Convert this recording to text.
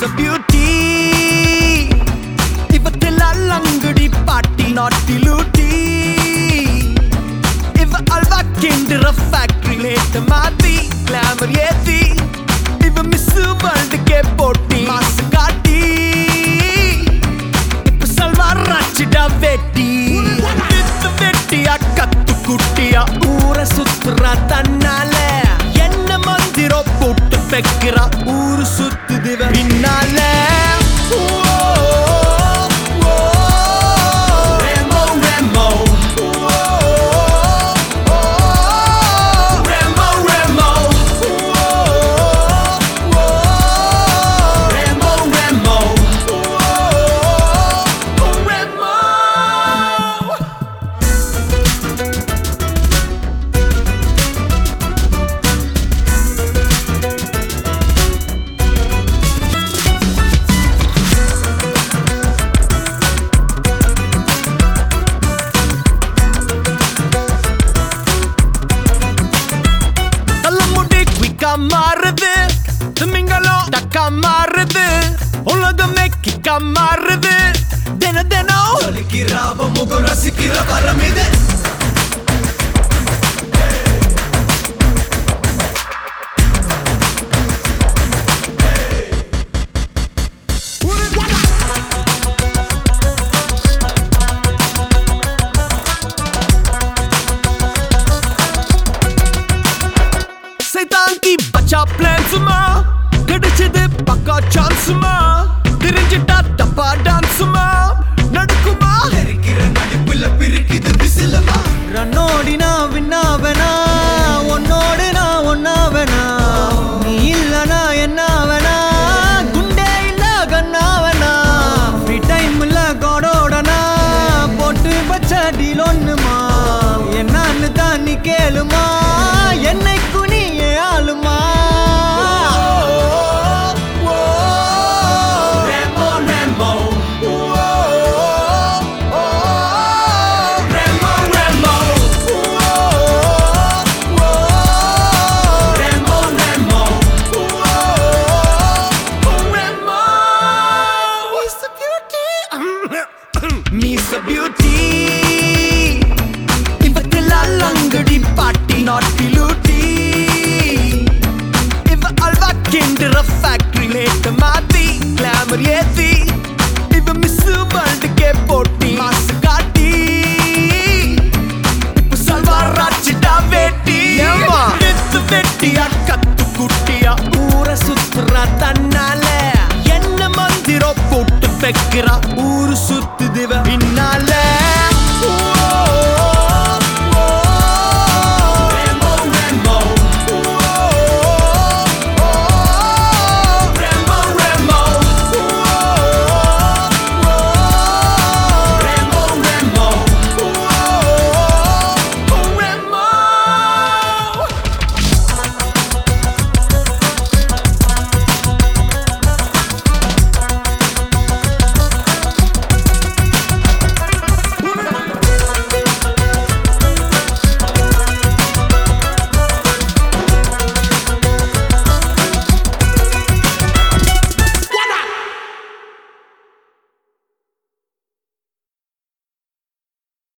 Beauty இவத்தில் அல்லங்குடி பாட்டி நாட்டி லூட்டி இவ அல்வா கிண்டுற ஃபேக்டரி லேட்ட மாத்தி கிளாமர் ஏத்தி இவ மிஸ் வேர்ல்டுக்கே போட்டி மாசு காட்டி இப்ப சல்வார் ராச்சிடா வெட்டி வித்து வெட்டியா கத்து குட்டியா ஊரை சுத்துறா தன்னால என்ன மந்திரம் போட்டு வைக்கிறா ஊரு சுத்துது இவ பின்னால ஓ, ஓ, Remo, Remo. ஓ, ஓ, Remo, Remo. ஓ, ஓ, Remo, Remo. ஓ, Remo. தலைமுடி குயிக்கா மாறுது திமிங்கலம் டக்கா மாறுது உலகமே கிக்கா மாறுது தின தினம் ரசிக்கிறாவ முகம் ரசிக்கிற வரம் இது சைதாங்கி பச்சா பிளான்ஸுமா கிடைச்சது பக்கா சான்ஸுமா தெரிஞ்சிட்டா தப்பா டான்ஸுமா நடக்குமா இருக்கிற நடிப்புல பிரிக்குது விசிலமா ரன்னோடி நான் விண்ணாவனா உன்னோடு நான் ஒன்னாவனா நீ இல்லனா என்னாவனா குண்டே இல்ல கண்ணாவனா ஃப்ரீ டைம் இல்ல கோடோடனா போட்டு வச்ச டீல் ஒண்ணுமா என்னன்னு தான் நீ கேளுமா என்னைக்கு நீ ஏன் ஆளுமா Remo, Remo. Remo, Remo. Remo, Remo. Miss a beauty இவத்தில் அல்லங்கடி பாட்டி நாட்டி லூட்டி இவ அல்வா கிண்டுற ஃபேக்டரி லேட்ட மாத்தி கிளாமர் ஏத்தி இவ மிஸ் வேர்ல்டுக்கே போட்டி மாசு காட்டி இப்ப சல்வார் ராச்சிட்டா வேட்டி வித்து வெட்டியா கத்து குட்டியா ஊரை சுத்துறா தன்னால என்ன மந்திரம் போட்டு வைக்கிறா ஊரு சுத்துது இவ